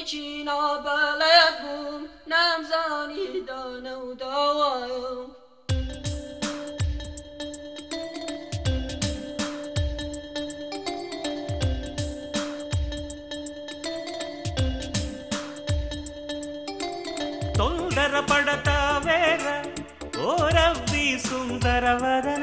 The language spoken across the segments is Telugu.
ريتشينا بلدهم نام زاني دانا ودوايم తొందర పడతావేర ఓ రవ్వి సుందర వదన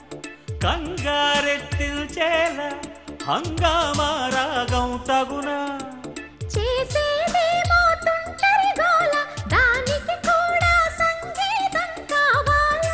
కంగారెత్తిల్చేల హంగామా రాగం తగునా చేసేదేమో తుంటరి గోల దానికి కూడా సంగీతం కావాలా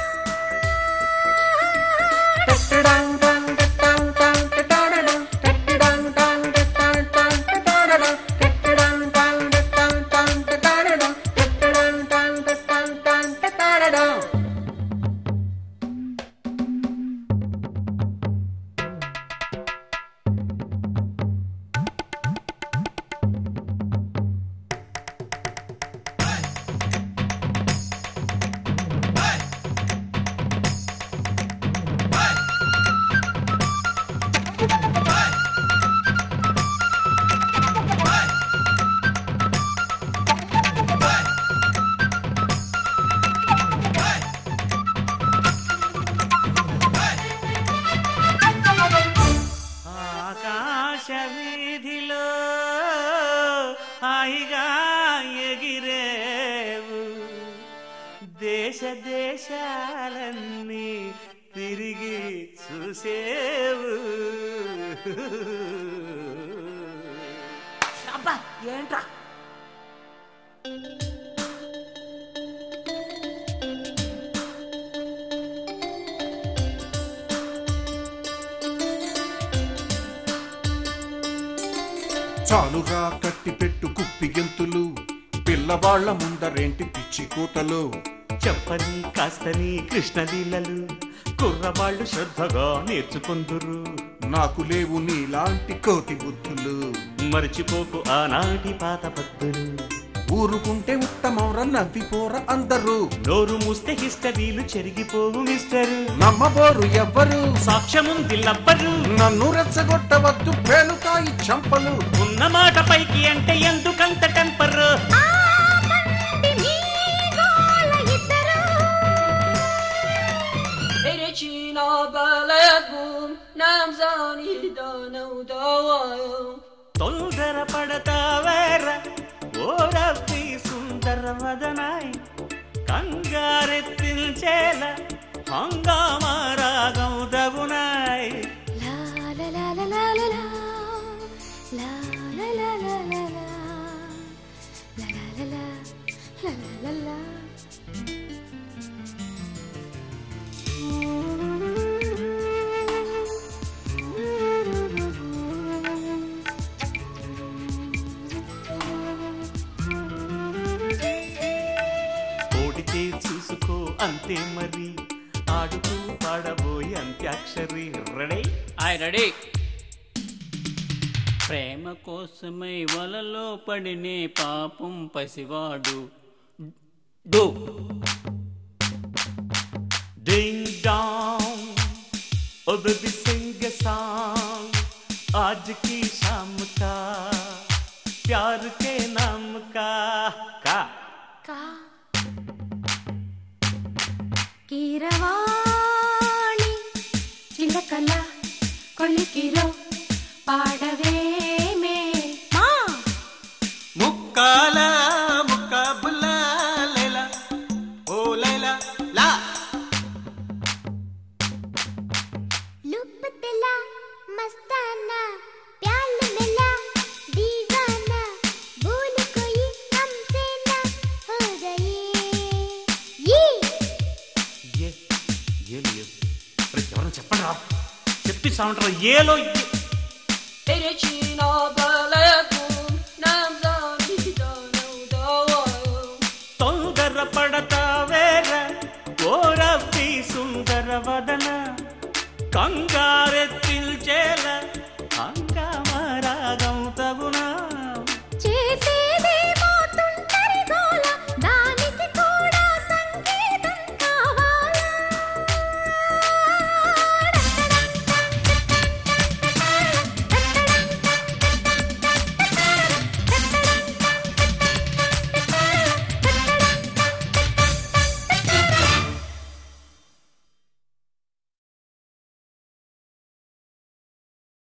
ఆకాశ వీధిలో హాయిగా ఎగిరేవు దేశ దేశాలన్నీ తిరిగి చూసేవు అబ్బా ఏంట్రా చాలురా కట్టి పెట్టు కుప్పి గెంతులు పిల్లవాళ్ల ముందరేంటి పిచ్చి కూతలు చెప్పని కాస్తని కృష్ణలీలలు కుర్రవాళ్ళు శ్రద్ధగా నేర్చుకుందురు నాకు లేవు నీలాంటి కోటి బుద్ధులు మరిచిపోకు ఆనాటి పాత పద్ధులు ఊరుకుంటే ఉత్తమౌర నవ్విపోర అందరూ నోరు మూస్తే హిస్టరీలు చెరిగిపోవు మిస్టరు నమ్మబోరు ఎవ్వరు సాక్ష్యముంది లబ్బరు నన్ను రెచ్చగొట్టవద్దు పేలుతాయి చంపలు ఉన్న మాట పైకి అంటే ఎందుకంత టెంపర్ ఆపండి మీ గోల ఇద్దరు ريتشينا بلدهم نام زاني دانا ودوايم తొందర పడతావేర ఓ రవ్వి సుందర వదనాయ్ కంగారెత్తించేల హంగామా రాగం దగునాయ్ లా లా లా లా లా లా లా. లా లా లా లా లా లా. లా లా లా లా. లా లా లా లా. ఓడితే చూసుకో అంతే మరి ఆడుతూ పాడబోయి అంత్యాక్షరి రెడీ ఆయ్ రెడీ ప్రేమ కోసమై వలలో పడినే పాపం పసివాడు డూ Ding dong, oh baby sing a song. आज की शाम का प्यार के नाम का का కా కీరవాణి చిలకల కొలికిరో పాడవేమే మా ముక్కాల ముక్కబుల్ల లైలా ఓ లైలా లా लुप तिला मस्ताना प्याल मिला दीवाना भूल कोई हमसे ना हो गई ये ఏ ఏలు ఏ ప్రతి ఎవరైనా చెప్పండి రా చెప్పి సామంటారా ఏలో ఏ- ريتشينا